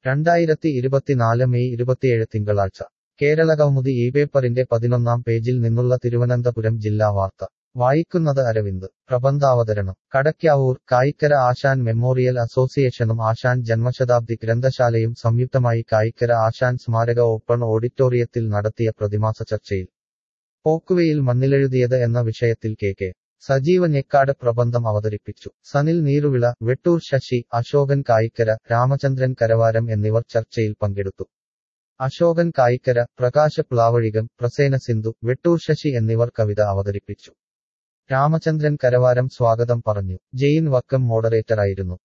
രണ്ടായിരത്തി ഇരുപത്തിനാല് മെയ് ഇരുപത്തിയേഴ് തിങ്കളാഴ്ച കേരള കൗമുദി ഈ പേപ്പറിന്റെ പതിനൊന്നാം പേജിൽ നിന്നുള്ള തിരുവനന്തപുരം ജില്ലാ വാർത്ത വായിക്കുന്നത് അരവിന്ദ് പ്രബന്ധാവതരണം കടയ്ക്കാവൂർ കായിക്കര ആശാൻ മെമ്മോറിയൽ അസോസിയേഷനും ആശാൻ ജന്മശതാബ്ദി ഗ്രന്ഥശാലയും സംയുക്തമായി കായിക്കര ആശാൻ സ്മാരക ഓപ്പൺ ഓഡിറ്റോറിയത്തിൽ നടത്തിയ പ്രതിമാസ ചർച്ചയിൽ പോക്കുവെയിൽ മണ്ണിലെഴുതിയത് എന്ന വിഷയത്തിൽ കെ കെ സജീവ ഞെക്കാട് പ്രബന്ധം അവതരിപ്പിച്ചു സനിൽ നീരുവിള വെട്ടൂർ ശശി അശോകൻ കായിക്കര രാമചന്ദ്രൻ കരവാരം എന്നിവർ ചർച്ചയിൽ പങ്കെടുത്തു അശോകൻ കായിക്കര പ്രകാശ പ്ലാവഴികം പ്രസേന സിന്ധു വെട്ടൂർ ശശി എന്നിവർ കവിത അവതരിപ്പിച്ചു രാമചന്ദ്രൻ കരവാരം സ്വാഗതം പറഞ്ഞു ജെയിൻ വക്കം മോഡറേറ്ററായിരുന്നു